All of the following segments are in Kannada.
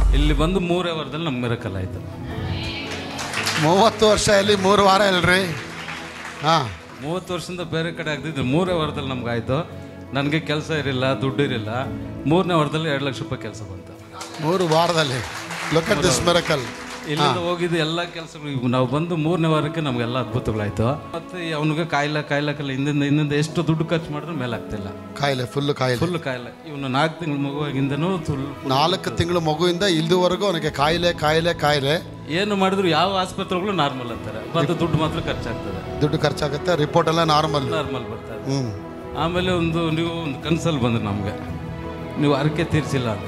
ಇಲ್ಲಿ ಬಂದು ಮೂರೇ ವಾರದಲ್ಲಿ ನಮ್ಗೆ ಮಿರಕಲ್ ಆಯಿತು ಮೂವತ್ತು ವರ್ಷ ಇಲ್ಲಿ ಮೂರು ವಾರ ಇಲ್ರಿ ಹಾಂ ಮೂವತ್ತು ವರ್ಷದಿಂದ ಬೇರೆ ಕಡೆ ಆಗ್ತಿದ್ದು ಮೂರೇ ವಾರದಲ್ಲಿ ನಮ್ಗೆ ಆಯಿತು ನನಗೆ ಕೆಲಸ ಇರಲಿಲ್ಲ ದುಡ್ಡು ಇರಲಿಲ್ಲ ಮೂರನೇ ವಾರದಲ್ಲಿ ಎರಡು ಲಕ್ಷ ರೂಪಾಯಿ ಕೆಲಸ ಬಂತು ಮೂರು ವಾರದಲ್ಲಿ ಲುಕ್ ಅಟ್ ದಿಸ್ ಮಿರಕಲ್ ಇಲ್ಲಿಂದ ಹೋಗಿದ್ದು ಎಲ್ಲ ಕೆಲಸಗಳು ನಾವು ಬಂದು ಮೂರನೇ ವಾರಕ್ಕೆ ನಮಗೆಲ್ಲ ಅದ್ಭುತಗಳಾಯ್ತು ಮತ್ತೆ ಅವನಿಗೆ ಕಾಯಿಲೆ ಕಾಯಿಲೆಕಲ್ಲ ಹಿಂದಿಂದ ಹಿಂದಿಂದ ಎಷ್ಟು ದುಡ್ಡು ಖರ್ಚು ಮಾಡಿದ್ರೆ ಮೇಲೆ ಆಗ್ತಿಲ್ಲ ಕಾಯಿಲೆ ಫುಲ್ ಕಾಯಿಲೆ ಫುಲ್ ಕಾಯಿಲೆ ಇವನು ನಾಲ್ಕು ತಿಂಗಳ ಮಗುವಾಗಿಂದನೂ ಫುಲ್ ನಾಲ್ಕು ತಿಂಗಳು ಮಗುವಿಂದ ಇಲ್ಲಿವರೆಗೂ ಅವನಿಗೆ ಕಾಯಿಲೆ ಕಾಯಿಲೆ ಕಾಯಿಲೆ ಏನು ಮಾಡಿದ್ರು ಯಾವ ಆಸ್ಪತ್ರೆಗಳು ನಾರ್ಮಲ್ ಅಂತಾರೆ ಮತ್ತು ದುಡ್ಡು ಮಾತ್ರ ಖರ್ಚಾಗ್ತದೆ ದುಡ್ಡು ಖರ್ಚಾಗುತ್ತೆ ರಿಪೋರ್ಟ್ ಎಲ್ಲ ನಾರ್ಮಲ್ ನಾರ್ಮಲ್ ಬರ್ತಾರೆ ಹ್ಞೂ ಆಮೇಲೆ ಒಂದು ನೀವು ಒಂದು ಕನ್ಸಲ್ಲಿ ಬಂದ್ರಿ ನಮಗೆ ನೀವು ಅರಕೆ ತೀರ್ಸಿಲ್ಲ ಅಂತ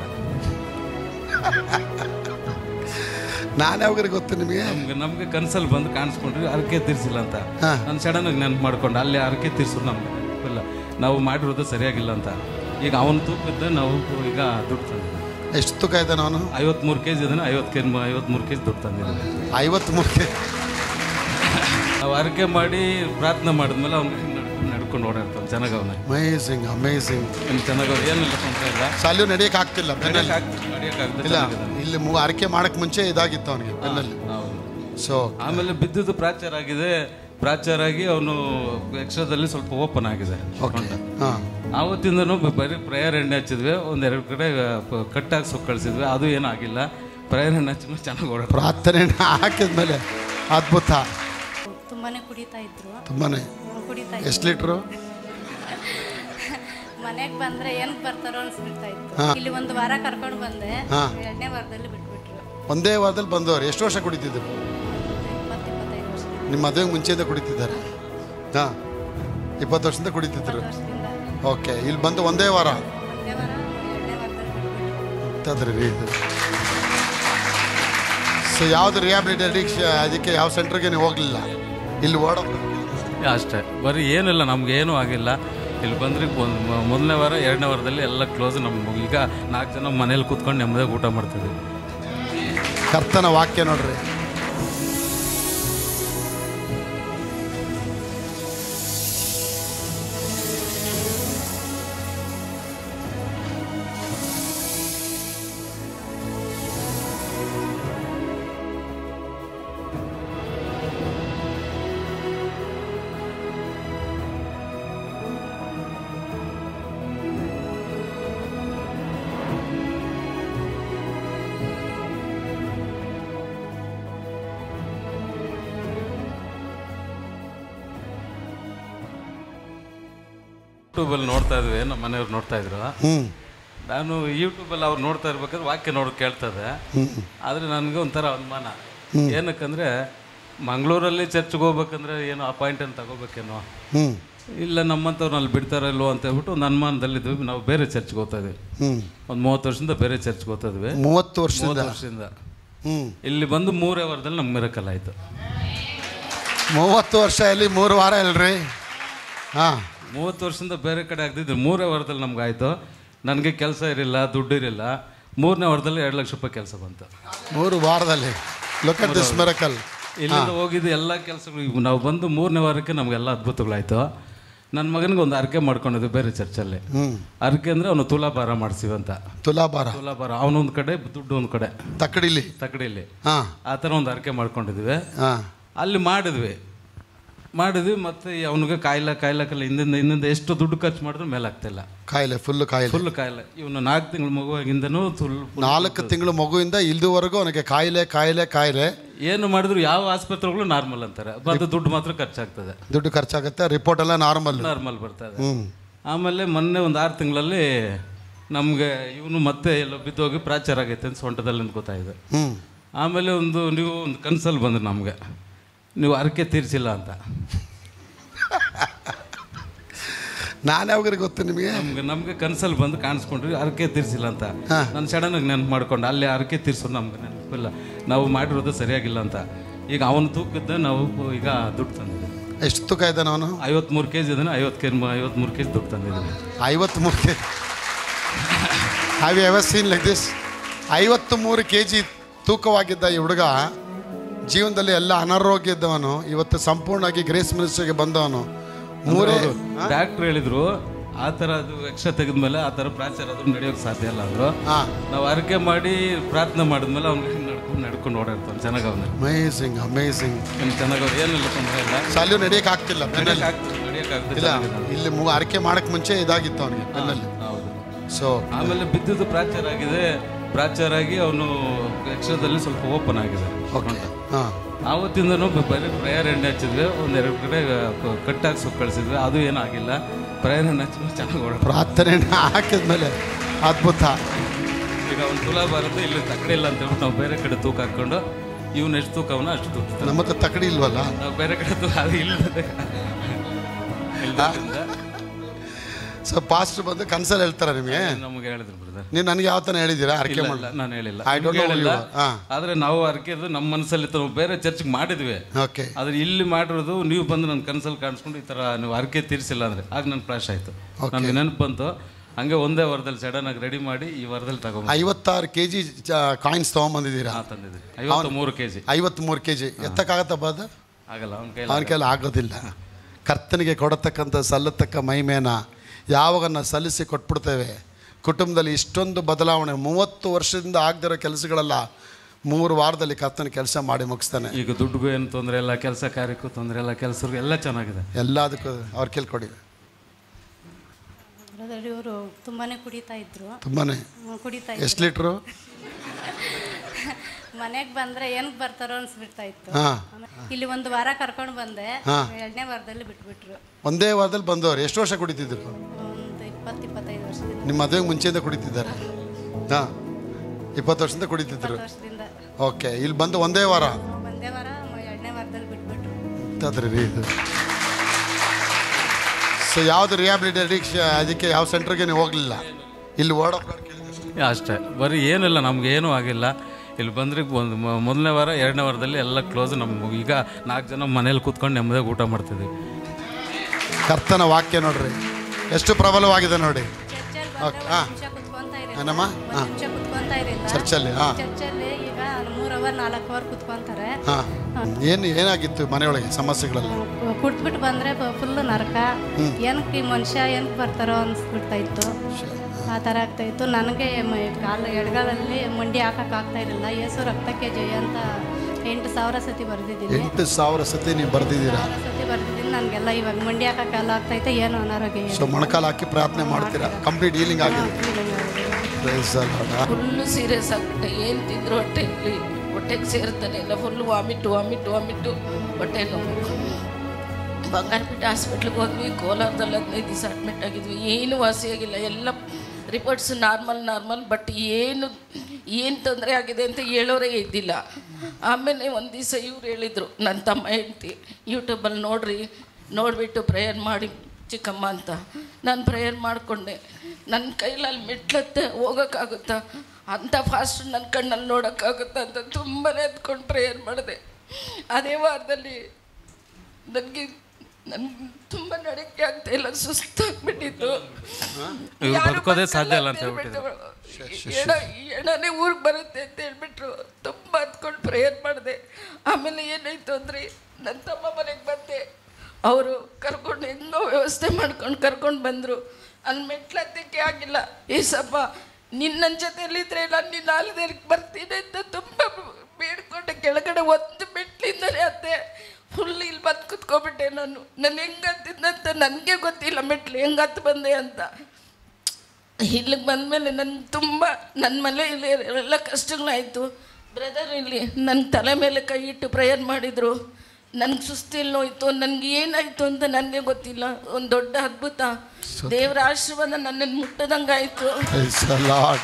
ನಾನು ಯಾವಾಗ ಗೊತ್ತು ನಿಮಗೆ ನಮ್ಗೆ ನಮಗೆ ಕನ್ಸಲ್ಲಿ ಬಂದು ಕಾಣಿಸ್ಕೊಂಡ್ರಿ ಅರಕೆ ತೀರ್ಸಿಲ್ಲ ಅಂತ ಹಾ. ನಾನು ಸಡನ್ ಆಗಿ ನೆನ್ಪು ಮಾಡ್ಕೊಂಡು ಅಲ್ಲಿ ಅರಕೆ ತೀರ್ಸೋದು ನಮ್ಗೆ ನೆನಪಿಲ್ಲ ನಾವು ಮಾಡಿರೋದು ಸರಿಯಾಗಿಲ್ಲ ಅಂತ ಈಗ ಅವನು ತೂಕದ್ದು ನಾವು ಈಗ ದುಡ್ಡು ತಂದಿದ್ದೀವಿ ಎಷ್ಟು ತೂಕ ಇದೆ ನಾನು ಐವತ್ಮೂರು ಕೆ ಜಿ ಇದನ್ನು ಐವತ್ತು ಕೆ ಐವತ್ಮೂರು ಕೆ ಜಿ ದುಡ್ಡು ತಂದಿದ್ದೀವಿ ಐವತ್ಮೂರು ಕೆ ನಾವು ಅರಕೆ ಮಾಡಿ ಪ್ರಾರ್ಥನೆ ಮಾಡಿದ್ಮೇಲೆ ಅವ್ನು ನಡ್ಕೊಂಡು ನಡ್ಕೊಂಡು ಓಡಾಡ್ತಾನೆ ಚೆನ್ನಾಗಿ ಅವನೇ ಅಮೇಝಿಂಗ್ ಅಮೇಝಿಂಗ್ ಇನ್ನು ಚೆನ್ನಾಗಿ ಅವ್ನು ಏನಿಲ್ಲ ತೊಂದರೆ ಇಲ್ಲ ಸಾಲು ನಡೆಯಕ್ಕೆ ಆಗ್ತಿಲ್ಲ ಬೆನ್ನಲ್ಲಿ ನಡೆಯೋಕ್ಕಾಗದೆ ಇಲ್ಲ ಇಲ್ಲಿ ಮು ಅರಕೆ ಮಾಡಕ್ ಮುಂಚೆ ಇದಾಗಿತ್ತು ಅವನಿಗೆ ಬೆನ್ನಲ್ಲಿ ಸೊ ಆಮೇಲೆ ಬಿದ್ದುದು ಪ್ರಾಚಾರ ಆಗಿದೆ ಪ್ರಾಚಾರ ಆಗಿ ಅವನು ಎಕ್ಸ್ಟ್ರಾದಲ್ಲಿ ಸ್ವಲ್ಪ ಓಪನ್ ಆಗಿದೆ ಓಕೆ ಹಾಂ ಆವತ್ತಿಂದನೂ ಬ- ಬರೀ ಪ್ರಯರ್ ಎಣ್ಣೆ ಹಚ್ಚಿದ್ವಿ ಒಂದೆರಡು ಕಡೆ ಪ- ಕಟ್ಟಾಗಿ ಸೊಪ್ಪು ಕಳಿಸಿದ್ವಿ ಅದು ಏನೂ ಆಗಿಲ್ಲ ಪ್ರಯರ್ ಎಣ್ಣೆ ಹಚ್ಚಿದ್ಮೇಲೆ ಚೆನ್ನಾಗಿ ಓಡಾಡ ಪ್ರಾರ್ಥನೆ ಹಾಕಿದ್ಮೇಲೆ ಅದ್ಭುತ ತುಂಬಾನೇ ಕುಡಿತಾ ಇದ್ರು ತುಂಬಾನೇ ಕುಡಿತಾ ಎಷ್ಟು ಲೀಟ್ರು ಮನೆಗೆ ಬಂದ್ರೆ ಏನಕ್ಕೆ ಬರ್ತಾರೋ ಅನ್ಸ್ಬಿಡ್ತಾ ಇತ್ತು ಹಾ. ಇಲ್ಲಿ ಒಂದು ವಾರ ಕರ್ಕೊಂಡು ಬಂದೆ ಹಾ. ಎರಡನೇ ವಾರದಲ್ಲಿ ಬಿಟ್ಬಿಟ್ರು ಒಂದೇ ವಾರದಲ್ಲಿ ಬಂದವರು ಎಷ್ಟು ವರ್ಷ ಕುಡಿತಿದ್ರು ಇಪ್ಪತ್ತು ಇಪ್ಪತ್ತೈದು ವರ್ಷ ನಿಮ್ಮ ಮದುವೆಗೆ ಮುಂಚೆಯಿಂದ ಕುಡಿತಿದ್ದಾರೆ ಹಾಂ ಇಪ್ಪತ್ತು ವರ್ಷದಿಂದ ಕುಡಿತಿದ್ರು ವರ್ಷದಿಂದ ಓಕೆ ಇಲ್ಲಿ ಬಂದು ಒಂದೇ ವಾರ ಒಂದೇ ವಾರ ಎರಡನೇ ವಾರದಲ್ಲಿ ಬಿಟ್ಬಿಟ್ರು ಅಂತಂದ್ರಿ ರೀ ಇದು ಸೊ ಯಾವುದು ರಿಹಾಬಿಲಿಟೇಟಿಕ್ ಅದಕ್ಕೆ ಯಾವ ಸೆಂಟ್ರಿಗೆ ನೀವು ಹೋಗಲಿಲ್ಲ ಇಲ್ಲಿ ಓಡೋ ಅಷ್ಟೇ ಬರೀ ಏನಿಲ್ಲ ನಮ್ಗೆ ಏನೂ ಆಗಿಲ್ಲ ಇಲ್ಲಿ ಬಂದ್ರೆ ಒಂದು ಮೊದಲನೇ ವಾರ ಎರಡನೇ ವಾರದಲ್ಲಿ ಎಲ್ಲ ಕ್ಲೋಸ್ ನಮ್ಮ ಈಗ ನಾಲ್ಕು ಜನ ಮನೇಲಿ ಕೂತ್ಕೊಂಡು ನೆಮ್ಮದಿಯಾಗಿ ಊಟ ಮಾಡ್ತಿದ್ವಿ ಕರ್ತನ ವಾಕ್ಯ ನೋಡ್ರಿ ಯೂಟ್ಯೂಬಲ್ಲಿ ನೋಡ್ತಾ ಇದ್ವಿ ನಮ್ಮ ಮನೆಯವ್ರು ನೋಡ್ತಾ ಇದ್ರು ಹ್ಞೂ ನಾನು ಯೂಟ್ಯೂಬಲ್ಲಿ ಅವ್ರು ನೋಡ್ತಾ ಇರ್ಬೇಕಾದ್ರೆ ವಾಕ್ಯ ನೋಡಿ ಕೇಳ್ತದೆ ಆದರೆ ನನಗೆ ಒಂಥರ ಅನುಮಾನ ಏನಕ್ಕಂದ್ರೆ ಮಂಗಳೂರಲ್ಲಿ ಚರ್ಚ್ಗೆ ಹೋಗ್ಬೇಕಂದ್ರೆ ಏನೋ ಅಪಾಯಿಂಟನ್ನು ತಗೋಬೇಕೇನೋ ಹ್ಞೂ ಇಲ್ಲ ನಮ್ಮಂಥವ್ರು ಅಲ್ಲಿ ಬಿಡ್ತಾರೋ ಇಲ್ವೋ ಅಂತ ಹೇಳ್ಬಿಟ್ಟು ಒಂದು ಅನುಮಾನದಲ್ಲಿದ್ವಿ ನಾವು ಬೇರೆ ಚರ್ಚ್ಗೆ ಹೋಗ್ತಾ ಇದ್ವಿ ಹ್ಞೂ ಒಂದು ಮೂವತ್ತು ವರ್ಷದಿಂದ ಬೇರೆ ಚರ್ಚ್ಗೆ ಹೋಗ್ತಾ ಇದ್ವಿ ಮೂವತ್ತು ವರ್ಷದಿಂದ ಮೂವತ್ತು ವರ್ಷದಿಂದ ಹ್ಞೂ ಇಲ್ಲಿ ಬಂದು ಮೂರೇ ವಾರದಲ್ಲಿ ನಮ್ಗೆ ಮಿರಕಲ್ ಆಯಿತು ಮೂವತ್ತು ವರ್ಷ ಇಲ್ಲಿ ಮೂರು ವಾರ ಇಲ್ರಿ ಹಾಂ ಮೂವತ್ತು ವರ್ಷದಿಂದ ಬೇರೆ ಕಡೆ ಆಗ್ತಿದ್ದು ಮೂರೇ ವಾರದಲ್ಲಿ ನಮ್ಗೆ ಆಯಿತು ನನಗೆ ಕೆಲಸ ಇರಲಿಲ್ಲ ದುಡ್ಡು ಇರಲಿಲ್ಲ ಮೂರನೇ ವಾರದಲ್ಲಿ ಎರಡು ಲಕ್ಷ ರೂಪಾಯಿ ಕೆಲಸ ಬಂತು ಮೂರು ವಾರದಲ್ಲಿ ಲುಕ್ ಅಟ್ ದಿಸ್ ಮಿರಕಲ್ ಇಲ್ಲಿಂದ ಹೋಗಿದ್ದು ಎಲ್ಲ ಕೆಲಸಗಳು ನಾವು ಬಂದು ಮೂರನೇ ವಾರಕ್ಕೆ ನಮಗೆಲ್ಲ ಅದ್ಭುತಗಳಾಯಿತು ನನ್ನ ಮಗನಿಗೆ ಒಂದು ಅರ್ಕೆ ಮಾಡ್ಕೊಂಡಿದ್ವಿ ಬೇರೆ ಚರ್ಚಲ್ಲಿ ಹ್ಞೂ ಅರ್ಕೆ ಅಂದರೆ ಅವನು ತುಲಾಭಾರ ಮಾಡಿಸಿವಿ ಅಂತ ತುಲಾಭಾರ ತುಲಾಭಾರ ಅವನೊಂದು ಕಡೆ ದುಡ್ಡು ಒಂದು ಕಡೆ ತಕ್ಕಡಿಲಿ ತಕಡಿಲಿ ಹಾಂ ಆ ಥರ ಒಂದು ಅರ್ಕೆ ಮಾಡ್ಕೊಂಡಿದ್ವಿ ಹಾಂ ಅಲ್ಲಿ ಮಾಡಿದ್ವಿ ಮಾಡಿದ್ವಿ ಮತ್ತು ಅವನಿಗೆ ಕಾಯಿಲೆ ಕಾಯಿಲೆಕಲ್ಲ ಹಿಂದಿಂದ ಹಿಂದಿಂದ ಎಷ್ಟು ದುಡ್ಡು ಖರ್ಚು ಮಾಡಿದ್ರು ಮೇಲೆ ಆಗ್ತಿಲ್ಲ ಕಾಯಿಲೆ ಫುಲ್ ಕಾಯಿಲೆ ಫುಲ್ ಕಾಯಿಲೆ ಇವನು ನಾಲ್ಕು ತಿಂಗಳ ಮಗುವಾಗಿಂದನೂ ಫುಲ್ ನಾಲ್ಕು ತಿಂಗಳು ಮಗುವಿಂದ ಇಲ್ಲಿವರೆಗೂ ಅವನಿಗೆ ಕಾಯಿಲೆ ಕಾಯಿಲೆ ಕಾಯಿಲೆ ಏನು ಮಾಡಿದ್ರು ಯಾವ ಆಸ್ಪತ್ರೆಗಳು ನಾರ್ಮಲ್ ಅಂತಾರೆ ಮತ್ತು ದುಡ್ಡು ಮಾತ್ರ ಖರ್ಚಾಗ್ತದೆ ದುಡ್ಡು ಖರ್ಚಾಗುತ್ತೆ ರಿಪೋರ್ಟ್ ಎಲ್ಲ ನಾರ್ಮಲ್ ನಾರ್ಮಲ್ ಬರ್ತದೆ ಹ್ಞೂ ಆಮೇಲೆ ಮೊನ್ನೆ ಒಂದು ಆರು ತಿಂಗಳಲ್ಲಿ ನಮಗೆ ಇವನು ಮತ್ತೆ ಎಲ್ಲೋ ಬಿದ್ದೋಗಿ ಪ್ರಾಚಾರ ಆಗೈತೆ ಅಂತ ಸೊಂಟದಲ್ಲಿ ಅಂತ ಗೊತ್ತಾಯಿದೆ ಹ್ಞೂ ಆಮೇಲೆ ಒಂದು ನೀವು ಒಂದು ಕನ್ಸಲ್ಲಿ ಬಂದ್ರಿ ನಮಗೆ ನೀವು ಅರಕೆ ತೀರಿಸಿಲ್ಲ ಅಂತ ನಾನು ಯಾವಾಗ ಗೊತ್ತು ನಿಮಗೆ ನಮ್ಗೆ ನಮಗೆ ಕನ್ಸಲ್ಲಿ ಬಂದು ಕಾಣಿಸ್ಕೊಂಡ್ರಿ ಅರಕೆ ತೀರಿಸಿಲ್ಲ ಅಂತ ನಾನು ಸಡನ್ ಆಗಿ ನೆನಪು ಮಾಡ್ಕೊಂಡು ಅಲ್ಲಿ ಅರಕೆ ತೀರ್ಸೋದು ನಮ್ಗೆ ನೆನಪಿಲ್ಲ ನಾವು ಮಾಡಿರೋದು ಸರಿಯಾಗಿಲ್ಲ ಅಂತ ಈಗ ಅವನು ತೂಕದ್ದು ನಾವು ಈಗ ದುಡ್ಡು ತಂದಿದ್ದೀವಿ ಎಷ್ಟು ತೂಕ ಇದೆ ನಾನು ಐವತ್ಮೂರು ಕೆ ಜಿ ಇದನ್ನು ಐವತ್ತು ಕೆ ಐವತ್ಮೂರು ಕೆ ಜಿ ದುಡ್ಡು ತಂದಿದ್ದೀವಿ ಐವತ್ತ್ಮೂರು K have you ever seen like this ಐವತ್ತು ಮೂರು ಕೆ ಜಿ ತೂಕವಾಗಿದ್ದ ಈ ಹುಡುಗ ಜೀವನದಲ್ಲಿ ಎಲ್ಲ ಅನಾರೋಗ್ಯ ಇದ್ದವನು ಇವತ್ತು ಸಂಪೂರ್ಣವಾಗಿ ಗ್ರೇಸ್ ಮಿನಿಸ್ಟರ್ಗೆ ಬಂದವನು ಮೂರೇ ಡಾಕ್ಟ್ರ್ ಹೇಳಿದ್ರು ಆ ಥರ ಅದು ಎಕ್ಸ್ಟ್ರಾ ತೆಗೆದ್ಮೇಲೆ ಆ ಥರ ಪ್ರಾಚಾರ ಅದು ನಡೆಯೋಕೆ ಸಾಧ್ಯ ಇಲ್ಲ ಅಂದರು ಹಾಂ ನಾವು ಅರಿಕೆ ಮಾಡಿ ಪ್ರಾರ್ಥನೆ ಮಾಡಿದ್ಮೇಲೆ ಅವ್ನಿಗೆ ನಡ್ಕೊಂಡು ನಡ್ಕೊಂಡು ಓಡಾಡ್ತಾನೆ ಚೆನ್ನಾಗಿ ಅವನು ಅಮೇಝಿಂಗ್ ಅಮೇಝಿಂಗ್ ಚೆನ್ನಾಗಿ ಅವ್ನು ಏನಿಲ್ಲ ತೊಂದರೆ ಇಲ್ಲ ಸಾಲು ನಡೆಯಕ್ಕೆ ಆಗ್ತಿಲ್ಲ ಬೆನ್ನಲ್ಲಿ ನಡೆಯೋಕ್ಕಾಗ್ತದೆ ನಡೆಯೋಕ್ಕಾಗ್ತದೆ ಇಲ್ಲ ಚೆನ್ನಾಗಿದೆ. ಇಲ್ಲಿ ಮು ಅರಕೆ ಮಾಡಕ್ ಮುಂಚೆ ಇದಾಗಿತ್ತು ಅವನಿಗೆ ಬೆನ್ನಲ್ಲಿ ಹೌದು ಸೊ ಆಮೇಲೆ ಬಿದ್ದಿದ್ದು ಪ್ರಾಚಾರ ಆಗಿದೆ ಪ್ರಾಚಾರ ಆಗಿ ಅವನು ಎಕ್ಸ್ಟ್ರಾದಲ್ಲಿ ಸ್ವಲ್ಪ ಓಪನ್ ಆಗಿದೆ ಓಕೆ ಹಾಂ ಆವತ್ತಿಂದನೂ ಬ- ಬರೀ ಪ್ರೇಯರ್ ಎಣ್ಣೆ ಹಚ್ಚಿದ್ವಿ ಒಂದೆರಡು ಕಡೆ ಕ- ಕಟ್ಟಾಗಿ ಸುತ್ತ ಕಳಿಸಿದ್ವಿ ಅದು ಏನಾಗಿಲ್ಲ ಪ್ರೇಯರ್ ಎಣ್ಣೆ ಹಚ್ಚಿದ್ರೆ ಚೆನ್ನಾಗಿ ಓಡ ಪ್ರಾರ್ಥನೆ ಹಾಕಿದ್ಮೇಲೆ ಅದ್ಭುತ ಈಗ ಅವ್ನು ತುಲಾ ಬರುತ್ತೆ ಇಲ್ಲಿ ತಕ್ಕಡೆ ಇಲ್ಲ ಅಂತ ಹೇಳ್ಬಿಟ್ಟು ನಾವು ಬೇರೆ ಕಡೆ ತೂಕ ಹಾಕ್ಕೊಂಡು ಇವ್ನು ಎಷ್ಟು ತೂಕ ಅವನ ಅಷ್ಟು ತೂಕ ನಮ್ಮ ಹತ್ರ ತಕಡಿ ಇಲ್ವಲ್ಲ ನಾವು ಬೇರೆ ಕಡೆ ತೂಕ ಅದು ಇಲ್ಲದೆ ಇಲ್ಲದ್ರಿಂದ ಸೊ ಪಾಸ್ಟರ್ ಬಂದು ಕನ್ಸಲ್ಲಿ ಹೇಳ್ತಾರೆ ನಿಮಗೆ ನಮಗೆ ಹೇಳಿದ್ರು ಬ್ರದರ್ ನೀವು ನನಗೆ ಯಾವ ಥರ ಹೇಳಿದ್ದೀರಾ ಅರಕೆ ಇಲ್ಲ ಮಾಡಿ ಇಲ್ಲ ನಾನು ಹೇಳಿಲ್ಲ I don't ನಿಮ್ಗೆ know ಹೇಳಿಲ್ಲ you. ಹಾ. ಆದ್ರೆ ನಾವು ಅರ್ಕೆದು ನಮ್ಮ ಮನಸ್ಸಲ್ಲಿ ಇತ್ತು. ನಾವು ಬೇರೆ ಚರ್ಚ್ಗೆ ಮಾಡಿದ್ವಿ ಓಕೆ ಆದ್ರೆ ಇಲ್ಲಿ ಮಾಡಿರೋದು ನೀವು ಬಂದು ನನ್ನ ಕನಸಲ್ಲಿ ಕಾಣಿಸ್ಕೊಂಡು ಈ ಥರ ನೀವು ಅರ್ಕೆ ತೀರಿಸಿಲ್ಲ ಅಂದ್ರೆ ಆಗ ನನ್ನ ಫ್ಲಾಶ್ ಆಯಿತು ನಮ್ಗೆ ನೆನಪು ಬಂತು ಹಂಗೆ ಒಂದೇ ವಾರದಲ್ಲಿ ಸಡನ್ ಆಗಿ ರೆಡಿ ಮಾಡಿ ಈ ವಾರದಲ್ಲಿ ತಗೊಂಡು ಐವತ್ತಾರು ಕೆ ಜಿ ಕಾಯಿನ್ಸ್ ತೊಗೊಂಬಂದಿದ್ದೀರಾ ತಂದಿದ್ದೆ ಐವತ್ತು ಮೂರು ಕೆ ಜಿ ಐವತ್ತ್ಮೂರು ಕೆ ಜಿ ಎತ್ತಕ್ಕಾಗತ್ತಪ್ಪ ಅದು ಆಗಲ್ಲ ಅವ್ನ ಕೈ ಅವನ ಕೈಲಿ ಆಗೋದಿಲ್ಲ ಕರ್ತನಿಗೆ ಕೊಡತಕ್ಕಂಥ ಸಲ್ಲತಕ್ಕ ಮಹಿಮೇನ ಯಾವಾಗ ನಾವು ಸಲ್ಲಿಸಿ ಕೊಟ್ಬಿಡ್ತೇವೆ ಕುಟುಂಬದಲ್ಲಿ ಇಷ್ಟೊಂದು ಬದಲಾವಣೆ ಮೂವತ್ತು ವರ್ಷದಿಂದ ಆಗದಿರೋ ಕೆಲಸಗಳೆಲ್ಲ ಮೂರು ವಾರದಲ್ಲಿ ಕರ್ತನ ಕೆಲಸ ಮಾಡಿ ಮುಗಿಸ್ತಾನೆ ಈಗ ದುಡ್ಡಿಗೂ ಏನು ತೊಂದರೆ ಇಲ್ಲ ಕೆಲಸ ಕಾರ್ಯಕ್ಕೂ ತೊಂದರೆ ಇಲ್ಲ ಕೆಲಸರಿಗೂ ಎಲ್ಲ ಚೆನ್ನಾಗಿದೆ ಎಲ್ಲದಕ್ಕೂ ಅವ್ರ ಕೇಳ್ಕೊಡಿ ಬ್ರದರ್ ಇವರು ತುಂಬಾನೇ ಕುಡಿತಾ ಇದ್ರು ತುಂಬಾ ಹ್ಮ್, ಕುಡಿತಾ ಇದ್ರು ಎಷ್ಟು ಲೀಟ್ರು ಮನೆಗೆ ಬಂದ್ರೆ ಏನಕ್ಕೆ ಬರ್ತಾರೋ ಅನ್ಸ್ಬಿಡ್ತಾ ಇತ್ತು ಹಾಂ ಇಲ್ಲಿ ಒಂದು ವಾರ ಕರ್ಕೊಂಡು ಬಂದೆ ಹಾ. ಎರಡನೇ ವಾರದಲ್ಲಿ ಬಿಟ್ಬಿಟ್ರು ಒಂದೇ ವಾರದಲ್ಲಿ ಬಂದವರು ಎಷ್ಟು ವರ್ಷ ಕುಡಿತಿದ್ರು ಒಂದು ಇಪ್ಪತ್ತು ಇಪ್ಪತ್ತೈದು ವರ್ಷದಿಂದ ನಿಮ್ಮ ಮದುವೆಗೆ ಮುಂಚೆಯಿಂದ ಕುಡಿತಿದ್ದಾರೆ ಹಾಂ ಇಪ್ಪತ್ತು ವರ್ಷದಿಂದ ಕುಡಿತಿದ್ರು ಇಪ್ಪತ್ತು ವರ್ಷದಿಂದ ಓಕೆ ಇಲ್ಲಿ ಬಂದು ಒಂದೇ ವಾರ ಒಂದೇ ವಾರ ಎರಡನೇ ವಾರದಲ್ಲಿ ಬಿಟ್ಬಿಟ್ರು ಎಂತಾದ್ರಿ ರೀ ಇದು ಸೊ ಯಾವುದು ರಿಹಾಬಿಲಿಟೇಷನ್ ಅದಕ್ಕೆ ಯಾವ ಸೆಂಟ್ರಿಗೆ ನೀವು ಹೋಗಲಿಲ್ಲ ಇಲ್ಲಿ ವರ್ಡ್ ಆಫ್ ಗಾಡ್ ಕೇಳಿದಷ್ಟು ಅಷ್ಟೇ ಬರೀ ಏನಿಲ್ಲ ನಮ್ಗೆ ಏನೂ ಆಗಿಲ್ಲ ಇಲ್ಲಿ ಬಂದ್ರೆ ಒಂದು ಮ- ಮೊದಲನೇ ವಾರ ಎರಡನೇ ವಾರದಲ್ಲಿ ಎಲ್ಲ ಕ್ಲೋಸ್ ನಮ್ಮ ಈಗ ನಾಲ್ಕು ಜನ ಮನೇಲಿ ಕೂತ್ಕೊಂಡು ನೆಮ್ಮದಿಯಾಗಿ ಊಟ ಮಾಡ್ತಿದ್ವಿ ಕರ್ತನ ವಾಕ್ಯ ನೋಡ್ರಿ ಎಷ್ಟು ಪ್ರಬಲವಾಗಿದೆ ನೋಡಿ ಚರ್ಚಲ್ಲಿ ಓಕೆ, ಬಂದ್ರೆ ಹಾ. ಒಂದು ನಿಮಿಷ ಕುತ್ಕೊಂತ ಇರಲಿಲ್ಲ ಏನಮ್ಮ ಒಂದು ಹಾಂ ನಿಮಿಷ ಕುತ್ಕೊಂತ ಇರಲಿಲ್ಲ ಚರ್ಚಲ್ಲಿ ಹಾಂ ಚರ್ಚಲ್ಲಿ ಈಗ ಮೂರು ಅವರ್ ನಾಲ್ಕು ಅವರ್ ಕುತ್ಕೊಂತಾರೆ ಹಾಂ ಏನು ಏನಾಗಿತ್ತು ಮನೆಯೊಳಗೆ ಸಮಸ್ಯೆಗಳಲ್ಲಿ ಕುಡ್ದ್ಬಿಟ್ಟು ಬಂದ್ರೆ ಫುಲ್ ನರಕ ಏನಕ್ಕೆ ಈ ಮನುಷ್ಯ ಏನಕ್ಕೆ ಬರ್ತಾರೋ ಅನ್ಸ್ಬಿಡ್ತಾ ಇತ್ತು ಆ ಥರ ಆಗ್ತಾ ಇತ್ತು ನನಗೆ ಮ- ಕಾಲು ಎಡಗಾಲಲ್ಲಿ ಮಂಡಿ ಹಾಕಕ್ ಆಗ್ತಾ ಇರಲಿಲ್ಲ ಏಸು ರಕ್ತಕ್ಕೆ ಜಯ ಅಂತ ಎಂಟು ಸಾವಿರ ಸತಿ ಬರೆದಿದ್ದೀನಿ ಎಂಟು ಸಾವಿರ ಸತಿ ನೀವು ಬರ್ದಿದ್ದೀರಾ ಸಾವಿರ ಸತಿ ಬರೆದಿದ್ದೀನಿ ನನಗೆಲ್ಲ ಇವಾಗ ಮಂಡಿ ಹಾಕಕ್ಕೆಲ್ಲ ಆಗ್ತೈತೆ ಏನು ಅನಾರೋಗ್ಯ ಸೊ ಮೊಣಕಾಲು ಹಾಕಿ ಪ್ರಾರ್ಥನೆ ಮಾಡ್ತೀರಾ ಕಂಪ್ಲೀಟ್ ಹೀಲಿಂಗ್ ಆಗಿದೆ Praise the Lord. Full serious ಆಗ್ಬಿಟ್ಟೆ ಏನು ತಿಂದ್ರು ಹೊಟ್ಟೆಲಿ ಹೊಟ್ಟೆಗೆ ಸೇರ್ತಾನೆ ಇಲ್ಲ ಫುಲ್ ವಾಮಿಟ್ ವಾಮಿಟ್ ವಾಮಿಟ್ಟು ಹೊಟ್ಟೆ ನೋವು ಬಂಗಾರಪೇಟೆ ಹಾಸ್ಪಿಟ್ಲಿಗೆ ಹೋದ್ವಿ ಕೋಲಾರದಲ್ಲಿ ಹದಿನೈದು ದಿವಸ ಅಡ್ಮಿಟ್ ಆಗಿದ್ವಿ ಏನು ವಾಸಿಯಾಗಿಲ್ಲ ಎಲ್ಲ ರಿಪೋರ್ಟ್ಸ್ ನಾರ್ಮಲ್ ನಾರ್ಮಲ್ ಬಟ್ ಏನು ಏನು ತೊಂದರೆ ಆಗಿದೆ ಅಂತ ಹೇಳೋರೇ ಇದ್ದಿಲ್ಲ ಆಮೇಲೆ ಒಂದು ದಿವಸ ಇವ್ರು ಹೇಳಿದರು ನನ್ನ ತಮ್ಮ ಹೆಂಡ್ತಿ ಯೂಟ್ಯೂಬಲ್ಲಿ ನೋಡ್ರಿ ನೋಡಿಬಿಟ್ಟು ಪ್ರೇಯರ್ ಮಾಡಿ ಚಿಕ್ಕಮ್ಮ ಅಂತ ನಾನು ಪ್ರೇಯರ್ ಮಾಡಿಕೊಂಡೆ ನನ್ನ ಕೈಲಲ್ಲಿ ಮೆಟ್ಲತ್ತೆ ಹೋಗೋಕ್ಕಾಗುತ್ತಾ ಅಂಥ ಫಾಸ್ಟ್ ನನ್ನ ಕಣ್ಣಲ್ಲಿ ನೋಡೋಕ್ಕಾಗುತ್ತಾ ಅಂತ ತುಂಬನೇ ಎತ್ಕೊಂಡು ಪ್ರೇಯರ್ ಮಾಡಿದೆ ಅದೇ ವಾರದಲ್ಲಿ ನನಗೆ ನನ್ಗೆ ತುಂಬ ನಡೆಯಕ್ಕೆ ಆಗ್ತಾ ಇಲ್ಲ ಸುಸ್ತಾಗ್ಬಿಟ್ಟಿತ್ತು ಇವ್ರು ಯಾರು ಬದುಕೋದೇ ಸಾಧ್ಯ ಇಲ್ಲ ಅಂತ ಬಂದಲ್ಲ ಹೇಳ್ಬಿಟ್ಟು ಎಣ ಎಣನೇ ಊರಿಗೆ ಬರುತ್ತೆ ಅಂತ ಹೇಳ್ಬಿಟ್ರು ತುಂಬ ಹತ್ಕೊಂಡು ಪ್ರೇಯರ್ ಮಾಡಿದೆ ಆಮೇಲೆ ಏನಾಯ್ತು ಅಂದರೆ ನನ್ನ ತಮ್ಮ ಮನೆಗೆ ಬಂದೆ ಅವರು ಕರ್ಕೊಂಡು ಹೆಂಗೋ ವ್ಯವಸ್ಥೆ ಮಾಡ್ಕೊಂಡು ಕರ್ಕೊಂಡು ಬಂದರು ಅಲ್ಲಿ ಮೆಟ್ಲತ್ತಕ್ಕೆ ಆಗಿಲ್ಲ ಏಸಪ್ಪ ನಿನ್ನ ಜೊತೆಯಲ್ಲಿದ್ದರೆ ನಾನು ನಿನ್ನ ಆಲದಲ್ಲಿ ಬರ್ತೀನಿ ಅಂತ ತುಂಬ ಬೇಡ್ಕೊಂಡೆ ಕೆಳಗಡೆ ಒಂದು ಮೆಟ್ಲಿಂದಲೇ ಅತ್ತೆ ಫುಲ್ ಇಲ್ಲಿ ಬಂದು ಕುತ್ಕೊಬಿಟ್ಟೆ ನಾನು ನಾನು ಹೆಂಗೆ ಹತ್ತಿದ್ದಂತ ನನಗೆ ಗೊತ್ತಿಲ್ಲ ಮೆಟ್ಲು ಹೆಂಗೆ ಹತ್ತು ಬಂದೆ ಅಂತ ಇಲ್ಲಿಗೆ ಬಂದಮೇಲೆ ನನ್ನ ತುಂಬ ನನ್ನ ಮನೆಯಲ್ಲಿ ಎಲ್ಲ ಕಷ್ಟಗಳಾಯಿತು ಬ್ರದರ್ ಇಲ್ಲಿ ನನ್ನ ತಲೆ ಮೇಲೆ ಕೈ ಇಟ್ಟು ಪ್ರೇಯರ್ ಮಾಡಿದರು ನನಗೆ ಸುಸ್ತಿಲ್ ನೋಯ್ತು ನನಗೆ ಏನಾಯಿತು ಅಂತ ನನಗೆ ಗೊತ್ತಿಲ್ಲ ಒಂದು ದೊಡ್ಡ ಅದ್ಭುತ ದೇವರ ಆಶೀರ್ವಾದ ನನ್ನನ್ನು ಮುಟ್ಟದಂಗಾಯಿತು Praise the Lord.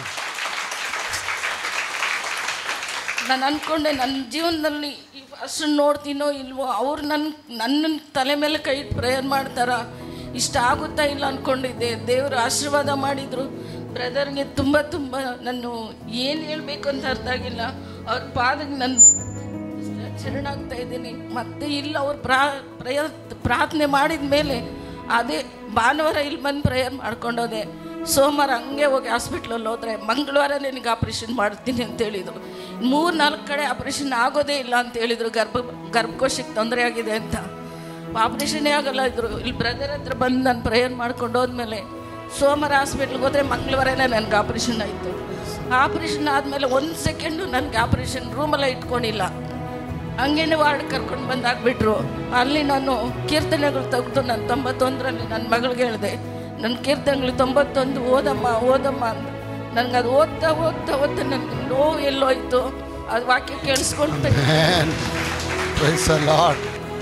ನಾನು ಅಂದ್ಕೊಂಡೆ ನನ್ನ ಜೀವನದಲ್ಲಿ ಈ ಫಸ್ಟ್ ನೋಡ್ತೀನೋ ಇಲ್ವೋ ಅವ್ರು ನನ್ನ ನನ್ನ ತಲೆ ಮೇಲೆ ಕೈ ಇಟ್ಟು ಪ್ರೇಯರ್ ಮಾಡ್ತಾರ ಇಷ್ಟ ಆಗುತ್ತಾ ಇಲ್ಲ ಅಂದ್ಕೊಂಡಿದ್ದೆ ದೇವರು ಆಶೀರ್ವಾದ ಮಾಡಿದರು ಬ್ರದರ್ಗೆ ತುಂಬ ತುಂಬ ನಾನು ಏನು ಹೇಳಬೇಕು ಅಂತ ಅರ್ಥ ಆಗಿಲ್ಲ ಅವ್ರ ಪಾದಕ್ಕೆ ನನ್ನ ಶರಣಾಗ್ತಾ ಇದ್ದೀನಿ ಮತ್ತೆ ಇಲ್ಲ ಅವ್ರು ಪ್ರಾ ಪ್ರಯ ಪ್ರಾರ್ಥನೆ ಮಾಡಿದ ಮೇಲೆ ಅದೇ ಭಾನುವಾರ ಇಲ್ಲಿ ಬಂದು ಪ್ರೇಯರ್ ಮಾಡ್ಕೊಂಡೋದೆ ಸೋಮವಾರ ಹಂಗೆ ಹೋಗಿ ಹಾಸ್ಪಿಟ್ಲಲ್ಲಿ ಹೋದ್ರೆ ಮಂಗಳವಾರ ನಿನಗೆ ಆಪ್ರೇಷನ್ ಮಾಡ್ತೀನಿ ಅಂತ ಹೇಳಿದರು ಮೂರು ನಾಲ್ಕು ಕಡೆ ಆಪ್ರೇಷನ್ ಆಗೋದೇ ಇಲ್ಲ ಅಂತ ಹೇಳಿದರು ಗರ್ಭ ಗರ್ಭಕೋಶಕ್ಕೆ ತೊಂದರೆ ಆಗಿದೆ ಅಂತ ಆಪ್ರೇಷನ್ನೇ ಆಗಲ್ಲ ಇದ್ರು ಇಲ್ಲಿ ಬ್ರದರ್ ಹತ್ರ ಬಂದು ನಾನು ಪ್ರೇಯರ್ ಮಾಡ್ಕೊಂಡು ಹೋದ್ಮೇಲೆ ಸೋಮವಾರ ಹಾಸ್ಪಿಟ್ಲ್ಗೆ ಹೋದರೆ ಮಂಗಳವಾರನೇ ನನಗೆ ಆಪ್ರೇಷನ್ ಆಯಿತು ಆಪ್ರೇಷನ್ ಆದಮೇಲೆ ಒಂದು ಸೆಕೆಂಡು ನನಗೆ ಆಪ್ರೇಷನ್ ರೂಮಲ್ಲೇ ಇಟ್ಕೊಂಡಿಲ್ಲ ಹಂಗೇನೆ ವಾರ್ಡ್ ಕರ್ಕೊಂಡು ಬಂದಾಗ್ಬಿಟ್ರು ಅಲ್ಲಿ ನಾನು ಕೀರ್ತನೆಗಳು ತೆಗೆದು ನಾನು ತೊಂಬತ್ತೊಂದರಲ್ಲಿ ನನ್ನ ಮಗಳಿಗೆ ಹೇಳಿದೆ ನನ್ನ ಕೀರ್ತನೆಗಳು ತೊಂಬತ್ತೊಂದು ಓದಮ್ಮ ಓದಮ್ಮ ಅಂತ ನನಗೆ ಅದು ಓದ್ತಾ ಓದ್ತಾ ಓದ್ತಾ ನನಗೆ ನೋವು ಎಲ್ಲೋಯ್ತು ಅದು ವಾಕ್ಯ ಕೇಳಿಸ್ಕೊಂಡು Amen. Praise the Lord.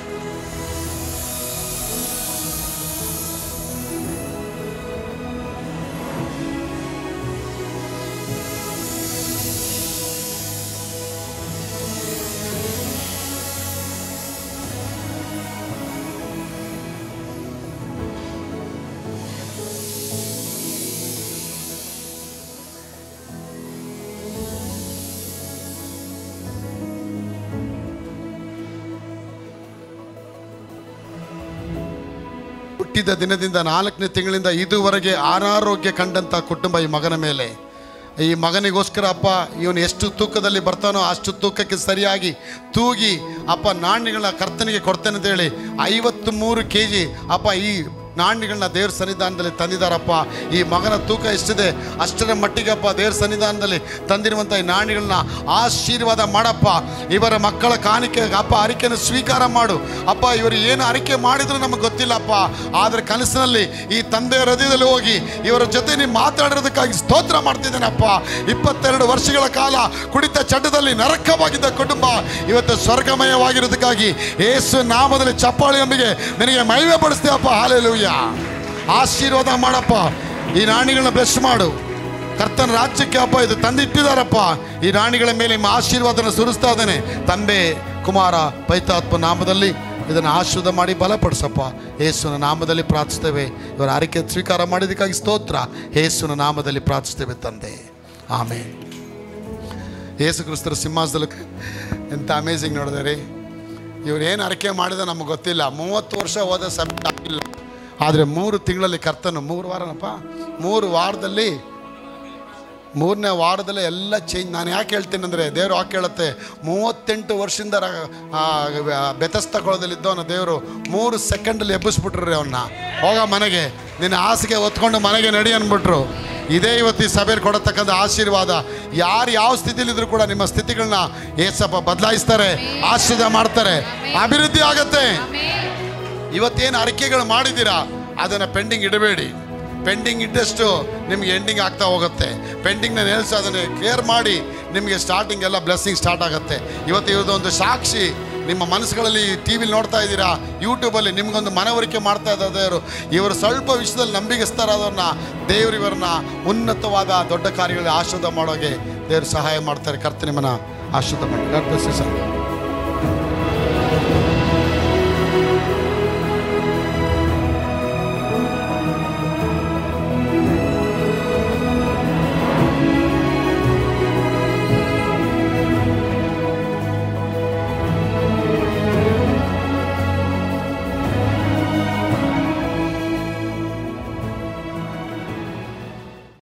ಹುಟ್ಟಿದ ದಿನದಿಂದ ನಾಲ್ಕನೇ ತಿಂಗಳಿಂದ ಇದುವರೆಗೆ ಅನಾರೋಗ್ಯ ಕಂಡಂಥ ಕುಟುಂಬ ಈ ಮಗನ ಮೇಲೆ ಈ ಮಗನಿಗೋಸ್ಕರ ಅಪ್ಪ ಇವನು ಎಷ್ಟು ತೂಕದಲ್ಲಿ ಬರ್ತಾನೋ ಅಷ್ಟು ತೂಕಕ್ಕೆ ಸರಿಯಾಗಿ ತೂಗಿ ಅಪ್ಪ ನಾಣ್ಯಗಳನ್ನ ಕರ್ತನಿಗೆ ಕೊಡ್ತೇನೆ ಅಂತೇಳಿ ಐವತ್ತು ಮೂರು ಕೆ ಜಿ ಅಪ್ಪ ಈ ನಾಣ್ಯಗಳನ್ನ ದೇವ್ರ ಸನ್ನಿಧಾನದಲ್ಲಿ ತಂದಿದ್ದಾರಪ್ಪ ಈ ಮಗನ ತೂಕ ಎಷ್ಟಿದೆ ಅಷ್ಟರ ಮಟ್ಟಿಗೆ ಅಪ್ಪ ದೇವ್ರ ಸನ್ನಿಧಾನದಲ್ಲಿ ತಂದಿರುವಂಥ ಈ ನಾಣ್ಯಗಳನ್ನ ಆಶೀರ್ವಾದ ಮಾಡಪ್ಪ ಇವರ ಮಕ್ಕಳ ಕಾಣಿಕೆ ಅಪ್ಪ ಅರಿಕೆಯನ್ನು ಸ್ವೀಕಾರ ಮಾಡು ಅಪ್ಪ ಇವರು ಏನು ಅರಿಕೆ ಮಾಡಿದ್ರು ನಮಗೆ ಗೊತ್ತಿಲ್ಲಪ್ಪ ಆದರೆ ಕನಸಿನಲ್ಲಿ ಈ ತಂದೆಯ ಹೃದಯದಲ್ಲಿ ಹೋಗಿ ಇವರ ಜೊತೆ ನೀವು ಮಾತಾಡಿರೋದಕ್ಕಾಗಿ ಸ್ತೋತ್ರ ಮಾಡ್ತಿದ್ದೇನಪ್ಪ ಇಪ್ಪತ್ತೆರಡು ವರ್ಷಗಳ ಕಾಲ ಕುಡಿತ ಚಟದಲ್ಲಿ ನರಕವಾಗಿದ್ದ ಕುಟುಂಬ ಇವತ್ತು ಸ್ವರ್ಗಮಯವಾಗಿರೋದಕ್ಕಾಗಿ ಏಸು ನಾಮದಲ್ಲಿ ಚಪ್ಪಾಳಿಯೊಂದಿಗೆ ನಿನಗೆ ಮೈವೆ ಪಡಿಸ್ತೇವಪ್ಪ ಹಾಲೆಲೂಯ್ಯ ಆಶೀರ್ವಾದ ಮಾಡಪ್ಪ ಈ ನಾಣಿಗಳನ್ನ ಬ್ಲೆಸ್ ಮಾಡು ಕರ್ತನ ರಾಜ್ಯಕ್ಕೆ ಅಪ್ಪ ಇದು ತಂದಿಟ್ಟಿದಾರಪ್ಪ ಈ ರಾಣಿಗಳ ಮೇಲೆ ನಿಮ್ಮ ಆಶೀರ್ವಾದನ ಸುರಿಸ್ತಾ ಇದ್ದಾನೆ ತಂದೆ ಕುಮಾರ ಪೈತಾತ್ಮ ನಾಮದಲ್ಲಿ ಇದನ್ನು ಆಶೀರ್ವಾದ ಮಾಡಿ ಬಲಪಡಿಸಪ್ಪ ಯೇಸುವಿನ ನಾಮದಲ್ಲಿ ಪ್ರಾರ್ಥಿಸ್ತೇವೆ ಇವರ ಆರೈಕೆ ಸ್ವೀಕಾರ ಮಾಡಿದ್ದಕ್ಕಾಗಿ ಸ್ತೋತ್ರ ಯೇಸುವಿನ ನಾಮದಲ್ಲಿ ಪ್ರಾರ್ಥಿಸ್ತೇವೆ ತಂದೆ ಆಮೇಲೆ ಯೇಸು ಕ್ರಿಸ್ತರ ಸಿಂಹಾಸದಲ್ಲಿ ಎಂಥ ಅಮೇಝಿಂಗ್ ನೋಡಿದೆ ರೀ ಇವ್ರು ಏನು ಅರಕೆ ಮಾಡಿದ ನಮಗೆ ಗೊತ್ತಿಲ್ಲ ಮೂವತ್ತು ವರ್ಷ ಹೋದ ಸಬ್ಮಿಟ್ ಆಗಿಲ್ಲ ಆದರೆ ಮೂರು ತಿಂಗಳಲ್ಲಿ ಕರ್ತನು ಮೂರು ವಾರನಪ್ಪ ಮೂರು ವಾರದಲ್ಲಿ ಮೂರನೇ ವಾರದಲ್ಲೇ ಎಲ್ಲ ಚೇಂಜ್ ನಾನು ಯಾಕೆ ಹೇಳ್ತೀನಿ ಅಂದರೆ ದೇವರು ಯಾಕೆ ಹೇಳುತ್ತೆ ಮೂವತ್ತೆಂಟು ವರ್ಷದಿಂದ ರ- ಆ, ಬೆತಸ್ತ ಕೊಳದಲ್ಲಿದ್ದವನ ದೇವರು ಮೂರು ಸೆಕೆಂಡಲ್ಲಿ ಎಬ್ಬಿಸ್ಬಿಟ್ರು ಅವನ್ನ ಹೋಗ ಮನೆಗೆ ನಿನ್ನ ಹಾಸಿಗೆ ಹೊತ್ಕೊಂಡು ಮನೆಗೆ ನಡಿ ಅಂದ್ಬಿಟ್ರು ಇದೇ ಇವತ್ತು ಈ ಸಭೆಯಲ್ಲಿ ಕೊಡತಕ್ಕಂಥ ಆಶೀರ್ವಾದ ಯಾರು ಯಾವ ಸ್ಥಿತಿಲಿದ್ರು ಕೂಡ ನಿಮ್ಮ ಸ್ಥಿತಿಗಳನ್ನ ಏಸಪ್ಪ ಬದಲಾಯಿಸ್ತಾರೆ ಆಶೀರ್ವಾದ ಮಾಡ್ತಾರೆ ಅಭಿವೃದ್ಧಿ ಆಗತ್ತೆ ಇವತ್ತೇನು ಅರಿಕೆಗಳು ಮಾಡಿದ್ದೀರಾ ಅದನ್ನು ಪೆಂಡಿಂಗ್ ಇಡಬೇಡಿ ಪೆಂಡಿಂಗ್ ಇಟ್ಟಷ್ಟು ನಿಮ್ಗೆ ಎಂಡಿಂಗ್ ಆಗ್ತಾ ಹೋಗುತ್ತೆ ಪೆಂಡಿಂಗ್ನ ನಿಲ್ಲಿಸಿ ಅದನ್ನು ಕ್ಲಿಯರ್ ಮಾಡಿ ನಿಮಗೆ ಸ್ಟಾರ್ಟಿಂಗ್ ಎಲ್ಲ ಬ್ಲೆಸ್ಸಿಂಗ್ ಸ್ಟಾರ್ಟ್ ಆಗುತ್ತೆ ಇವತ್ತು ಇವ್ರದ್ದು ಒಂದು ಸಾಕ್ಷಿ ನಿಮ್ಮ ಮನಸ್ಸುಗಳಲ್ಲಿ ಟಿ ವಿಲಿ ನೋಡ್ತಾ ಇದ್ದೀರಾ ಯೂಟ್ಯೂಬಲ್ಲಿ ನಿಮ್ಗೊಂದು ಮನವರಿಕೆ ಮಾಡ್ತಾ ಇದ್ದಾರೆ ದೇವರು ಇವರು ಸ್ವಲ್ಪ ವಿಷಯದಲ್ಲಿ ನಂಬಿಗಸ್ತರಾದವ್ರನ್ನ ದೇವರು ಇವರನ್ನ ಉನ್ನತವಾದ ದೊಡ್ಡ ಕಾರ್ಯಗಳಲ್ಲಿ ಆಶೀರ್ವಾದ ಮಾಡೋಗೆ ದೇವರು ಸಹಾಯ ಮಾಡ್ತಾರೆ ಕರ್ತ ನಿಮ್ಮನ್ನ ಆಶೀರ್ವಾದ ಮಾಡಿ God bless you, sir.